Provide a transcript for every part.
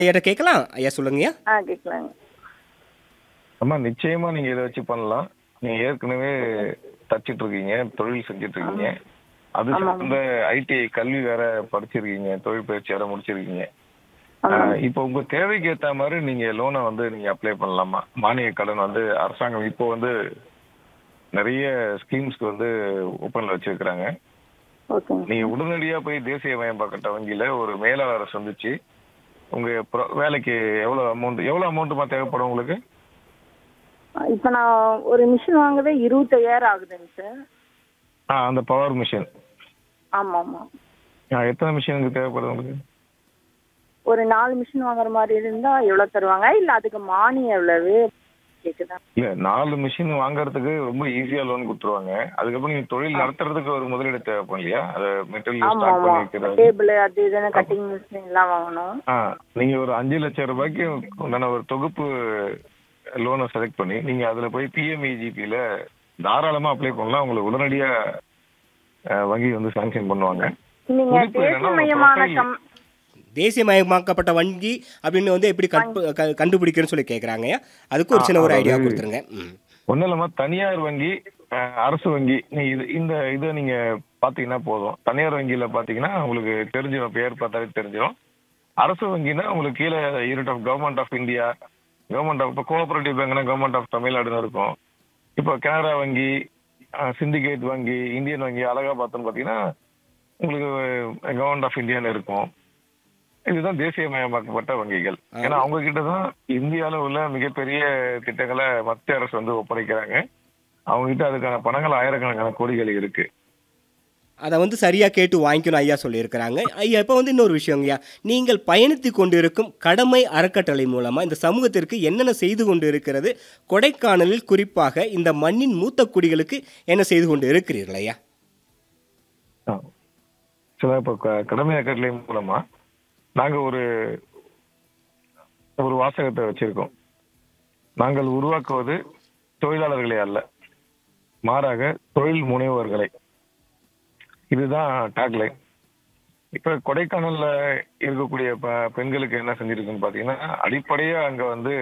ஐயாட்ட கேட்கலாம் ஐயா சொல்லுங்கய்யா ஆ கேட்கலாங்க அம்மா நிச்சயமா நீங்க இதை வச்சு பண்ணலாம் நீங்க ஏற்கனவே தச்சிட்டு இருக்கீங்க தொழில் செஞ்சுட்டு இருக்கீங்க அது ஆமாம். சார்ந்த ஐடிஐ கல்வி வேற படிச்சிருக்கீங்க தொழில் பயிற்சி வேற முடிச்சிருக்கீங்க ஆமாம். ஆஹ் இப்போ உங்க தேவைக்கு ஏத்த மாதிரி நீங்க லோனை வந்து நீங்க அப்ளை பண்ணலாமா மானிய கடன் வந்து அரசாங்கம் இப்போ வந்து நிறைய ஸ்கீம்ஸ்க்கு வந்து ஓப்பன்ல வச்சிருக்கிறாங்க ஓகேங்க நீங்க உடனடியா போய் தேசிய மயமாக்கப்பட்ட வங்கியில ஒரு மேலாளரை சந்திச்சு உங்க pro- வேலைக்கு எவ்வளவு அமௌண்ட் எவ்வளவு அமௌண்ட்டுமா தேவைப்படும் உங்களுக்கு இப்போ நான் ஒரு மிஷின் வாங்கவே இருபத்தையாயிரம் ஆகுதுங்க சார் ஆ அந்த பவர் மிஷின் ஆமாம் ஆமாம் எத்தனை மிஷினுக்கு தேவைப்படுது உங்களுக்கு ஒரு நாலு மிஷின் வாங்குற மாதிரி இருந்தா எவ்வளவு தருவாங்க இல்ல அதுக்கு மானியம் எவ்வளவு கேக்குதா இல்ல நாலு மிஷின் வாங்குறதுக்கு ரொம்ப ஈஸியா லோன் கொடுத்துருவாங்க அதுக்கப்புறம் நீங்க தொழில் நடத்துறதுக்கு ஒரு முதலீடு தேவைப்படும் இல்லையா அது மெட்டீரியல் ஆமா ஸ்டார்ட் ஆமா பண்ணி வைக்கிறது டேபிள் அது இதுன்னு கட்டிங் மிஷின் எல்லாம் வாங்கணும் ஆ நீங்க ஒரு அஞ்சு லட்சம் ரூபாய்க்கு உண்டான ஒரு தொகுப்பு லோனை செலக்ட் பண்ணி நீங்க அதுல போய் பிஎம்இஜிபியில தாராளமா அப்ளை பண்ணலாம் உங்களுக்கு உடனடியா அஹ், வங்கி வந்து சாங்ஷன் பண்ணுவாங்க நீங்க குறிப்பு என்னன்னா, தேசியமயமான profile- கம் தேசியமயமாக்கப்பட்ட வங்கி அப்படின்னு வந்து எப்படி கண்டு க- கண்டுபிடிக்கிறேன்னு சொல்லி கேட்குறாங்கய்யா அதுக்கு ஒரு சின்ன ஒரு ஐடியா கொடுத்துருங்க ம் ஒன்றும் இல்லாம தனியார் வங்கி அஹ், அரசு வங்கி நீ இது இந்த இதை நீங்க பாத்தீங்கன்னா போதும் தனியார் வங்கியில பாத்தீங்கன்னா உங்களுக்கு தெரிஞ்சிடும் பேர் பார்த்தாலே தெரிஞ்சிடும் அரசு வங்கினா உங்களுக்கு கீழே unit of government of India government of இப்போ கோஆபரேட்டிவ் பேங்க்னா கவர்மெண்ட் ஆஃப் தமிழ்நாடுன்னு இருக்கும் இப்போ கனரா வங்கி சிண்டிகேட் வங்கி இந்தியன் வங்கி அலகாபாத்னு பார்த்தீங்கன்னா உங்களுக்கு கவர்மெண்ட் ஆஃப் இந்தியான்னு இருக்கும் இதுதான் தேசியமயமாக்கப்பட்ட வங்கிகள் ஏன்னா அவங்க கிட்ட தான் இந்தியால உள்ள மிகப்பெரிய திட்டங்களை மத்திய அரசு வந்து ஒப்படைக்கிறாங்க அவங்க கிட்ட அதுக்கான பணங்கள் ஆயிரக்கணக்கான கோடிகள் இருக்கு அதை வந்து சரியாக கேட்டு வாங்கிக்கணும் ஐயா சொல்லியிருக்கிறாங்க ஐயா இப்போ வந்து இன்னொரு விஷயங்கய்யா நீங்கள் பயணித்து கொண்டிருக்கும் கடமை அறக்கட்டளை மூலமாக இந்த சமூகத்திற்கு என்னென்ன செய்து கொண்டு இருக்கிறது கொடைக்கானலில் குறிப்பாக இந்த மண்ணின் மூத்த குடிகளுக்கு என்ன செய்து கொண்டு இருக்கிறீர்கள் ஐயா ஆ. சில இப்போ க- கடமை அறக்கட்டளை மூலமா நாங்க ஒரு ஒரு வாசகத்தை வச்சிருக்கோம் நாங்கள் உருவாக்குவது தொழிலாளர்களை அல்ல மாறாக தொழில் முனைவோர்களை இதுதான் டாக்லைன் இப்ப கொடைக்கானல்ல இருக்கக்கூடிய ப- பெண்களுக்கு என்ன செஞ்சிருக்குன்னு பாத்தீங்கன்னா அடிப்படையா அங்க வந்து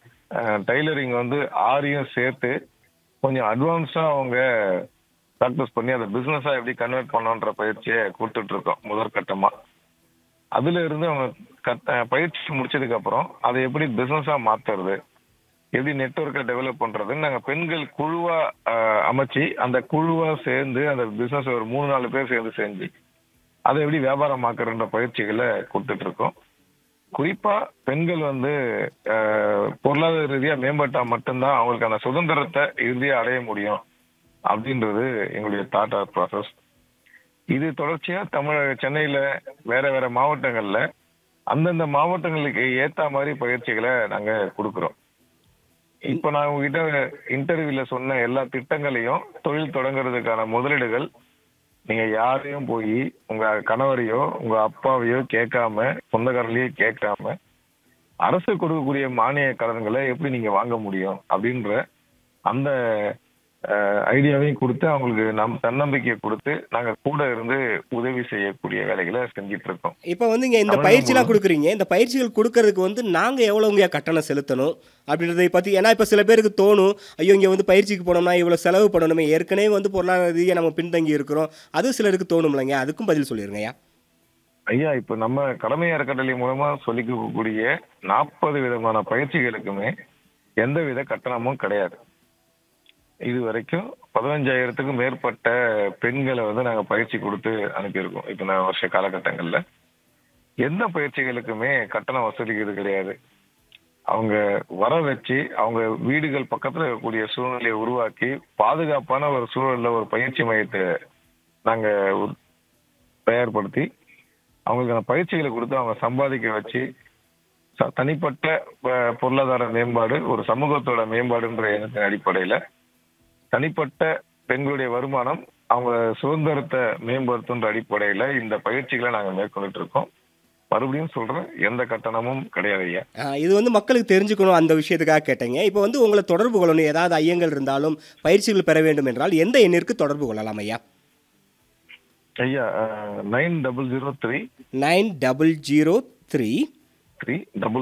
டைலரிங் வந்து ஆரியும் சேர்த்து கொஞ்சம் அட்வான்ஸா அவங்க ப்ராக்டிஸ் பண்ணி அதை பிசினஸா எப்படி கன்வெர்ட் பண்ணணுன்ற பயிற்சியை கொடுத்துட்டு இருக்கோம் முதற்கட்டமா அதுல இருந்து அவங்க கத்த பயிற்சி முடிச்சதுக்கு அப்புறம் அதை எப்படி பிசினஸா மாத்துறது எப்படி நெட்ஒர்க்கை டெவலப் பண்றதுன்னு நாங்க பெண்கள் குழுவா அஹ், அமைச்சு அந்த குழுவா சேர்ந்து அந்த பிசினஸ் ஒரு மூணு நாலு பேர் சேர்ந்து செஞ்சு அதை எப்படி வியாபாரமாக்குறன்ற பயிற்சிகளை கொடுத்துட்டு இருக்கோம் குறிப்பா பெண்கள் வந்து அஹ், பொருளாதார ரீதியா மேம்பட்டா மட்டும்தான் அவங்களுக்கு அந்த சுதந்திரத்தை இறுதியா அடைய முடியும் அப்படின்றது எங்களுடைய தாட் ப்ராசஸ் இது தொடர்ச்சியா தமிழக சென்னையில வேற வேற மாவட்டங்கள்ல அந்தந்த மாவட்டங்களுக்கு ஏத்த மாதிரி பயிற்சிகளை நாங்க கொடுக்கிறோம் இப்ப நான் உங்ககிட்ட இன்டர்வியூல சொன்ன எல்லா திட்டங்களையும் தொழில் தொடங்குறதுக்கான முதலீடுகள் நீங்க யாரையும் போய் உங்க கணவரையோ உங்க அப்பாவையோ கேட்காம சொந்தக்காரர்களையோ கேட்காம அரசு கொடுக்கக்கூடிய மானிய கடன்களை எப்படி நீங்க வாங்க முடியும் அப்படின்ற அந்த ஐடியாவையும் கொடுத்து அவங்களுக்கு நம் தன்னம்பிக்கையை கொடுத்து நாங்க கூட இருந்து உதவி செய்யக்கூடிய வேலைகளை செஞ்சிட்டு இருக்கோம் இப்போ வந்து இங்கே இந்த தமிழகம் பயிற்சிலாம் முழுவதும். கொடுக்குறீங்க இந்த பயிற்சிகள் கொடுக்கறதுக்கு வந்து நாங்கள் எவ்வளோங்க கட்டணம் செலுத்தணும் அப்படின்றதை பற்றி ஏன்னா இப்போ சில பேருக்கு தோணும் ஐயோ இங்கே வந்து பயிற்சிக்கு போனோம்னா இவ்வளோ செலவு பண்ணணுமே ஏற்கனவே வந்து பொருளாதார ரீதியாக நம்ம பின்தங்கி இருக்கிறோம் அது சிலருக்கு தோணும்லங்க அதுக்கும் பதில் சொல்லிருங்கய்யா ஐயா இப்ப நம்ம கடமை அறக்கட்டளை மூலமா சொல்லிக் கொடுக்கக்கூடிய நாற்பது விதமான பயிற்சிகளுக்குமே எந்தவித கட்டணமும் கிடையாது இது வரைக்கும் பதினஞ்சாயிரத்துக்கும் மேற்பட்ட பெண்களை வந்து நாங்க பயிற்சி கொடுத்து அனுப்பியிருக்கோம் இப்ப இந்த வருஷ காலகட்டங்கள்ல எந்த பயிற்சிகளுக்குமே கட்டணம் வசூலிக்கிறது கிடையாது அவங்க வர வச்சு அவங்க வீடுகள் பக்கத்துல இருக்கக்கூடிய சூழ்நிலையை உருவாக்கி பாதுகாப்பான ஒரு சூழல்ல ஒரு பயிற்சி மையத்தை நாங்க உரு- தயார்படுத்தி அவங்களுக்கான பயிற்சிகளை கொடுத்து அவங்க சம்பாதிக்க வச்சு ச- தனிப்பட்ட அஹ், பொருளாதார மேம்பாடு ஒரு சமூகத்தோட மேம்பாடுன்ற எண்ணத்தின் அடிப்படையில தனிப்பட்ட பெண்களுடைய வருமானம் அவங்க சுதந்திரத்தை மேம்படுத்துன்ற அடிப்படையில இந்த பயிற்சிகளை நாங்க மேற்கொண்டுட்டு இருக்கோம் மறுபடியும் சொல்றேன் எந்த கட்டணமும் கிடையாது ஐயா ஆ, இது வந்து மக்களுக்கு தெரிஞ்சுக்கணும் அந்த விஷயத்துக்காக கேட்டேங்க இப்போ வந்து உங்களை தொடர்பு கொள்ளணும் ஏதாவது ஐயங்கள் இருந்தாலும் பயிற்சிகள் பெற வேண்டும் என்றால் எந்த எண்ணிற்கு தொடர்பு கொள்ளலாம் ஐயா ஐயா nine double zero three nine double zero three three double